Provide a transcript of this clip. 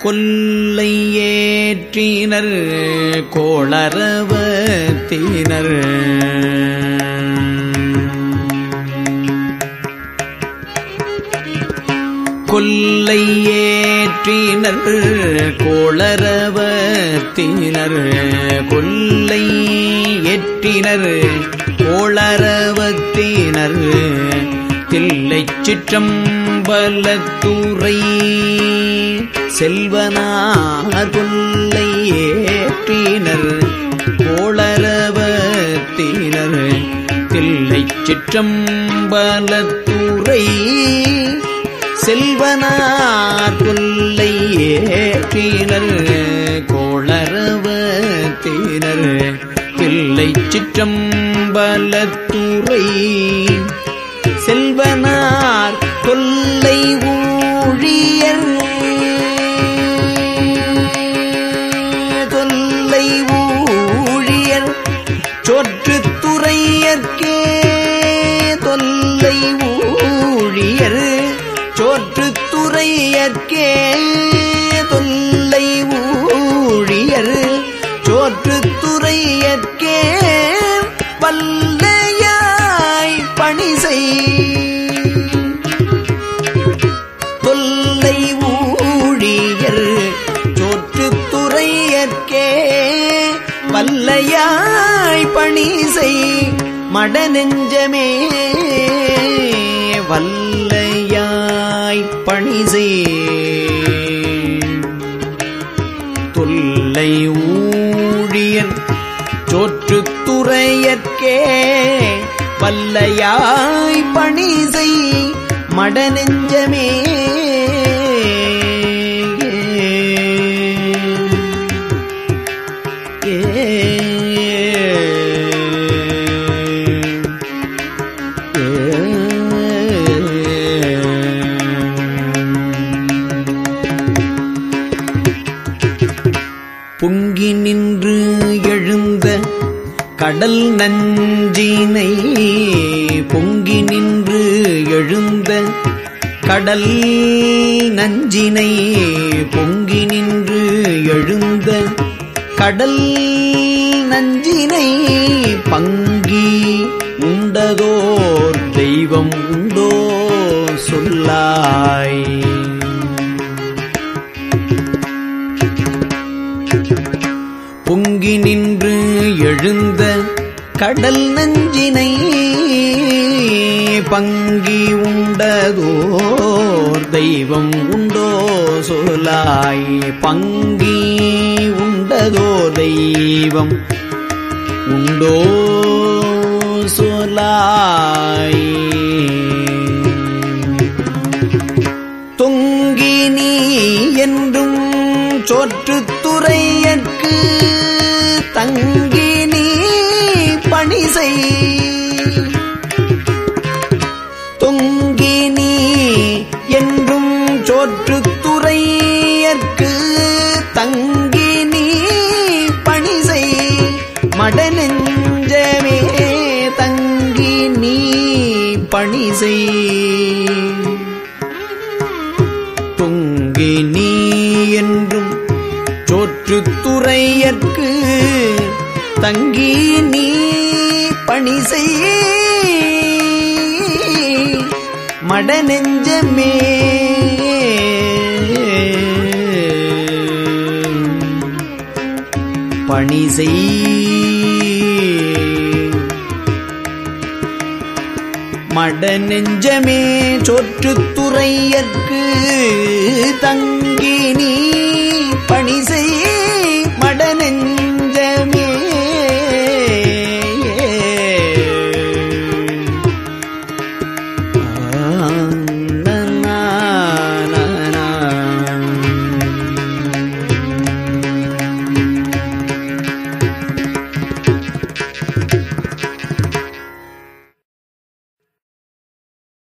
கொல்லை ஏற்றினர் கோளரவத்தினர் கொல்லை ஏற்றினர் கோளரவத்தினர் கொல்லை ஏற்றினர் கோளரவத்தினர் தில்லைச் சிற்றம்பலத்துறை செல்வனார் கொல்லை ஏற்றினர் கோளரவத்தினர் தில்லைச் சிற்றம்பலத்துறை செல்வனார் கொல்லை ஏற்றினர் கோளரவத்தினர் தில்லை சிற்றம்பலத்துறை செல்வனார் கொல்லை ஊழியர் கொல்லை ஊழியர் சோற்றுத்துறையற்கே தொல்லை ஊழியர் சோற்றுத்துறையற்கே தொல்லை ஊழியர் சோற்றுத்துறையற்கே வல்லையாய் பணிசை தொல்லை ஊழியர் சோற்றுத்துறையற்கே வல்லையாய் பணிசை மடநெஞ்சமே வல்லையாய் பணிசை தொல்லை ஊழியர் சோற்றுத்துறையற்கே வல்லையாய் பணிசை மடநெஞ்சமே பொங்கி நின்று எழுந்த கடல் நஞ்சினை பொங்கி நின்று எழுந்த கடல் நஞ்சினை பொங்கி நின்று எழுந்த கடல் நஞ்சினை பங்கி உண்டதோர் தெய்வம் உண்டோ சொல்லாய் பொங்கி நின்று எழுந்த கடல் நஞ்சினை பங்கி உண்டதோர் தெய்வம் உண்டோ சொலாய் பங்கி உண்டதோ தெய்வம் உண்டோ சொலாய் தொங்கி நீ என்றும் சோற்றுத்துறையற்கு தங்கி நீ பணிசை தொங்கி நீ என்றும் சோற்றுத்துறையற்கு தங்கி நீ பணிசை மடநெஞ்சமே தங்கி நீ பணிசை தொங்கி நீ என்றும் சோற்றுத்துறையற்கு தங்கி நீ பணி செய் மடநெஞ்சமே பணி செய் மடநெஞ்சமே சோற்றுத்துறையற்கு தங்கி நீ பணி செய்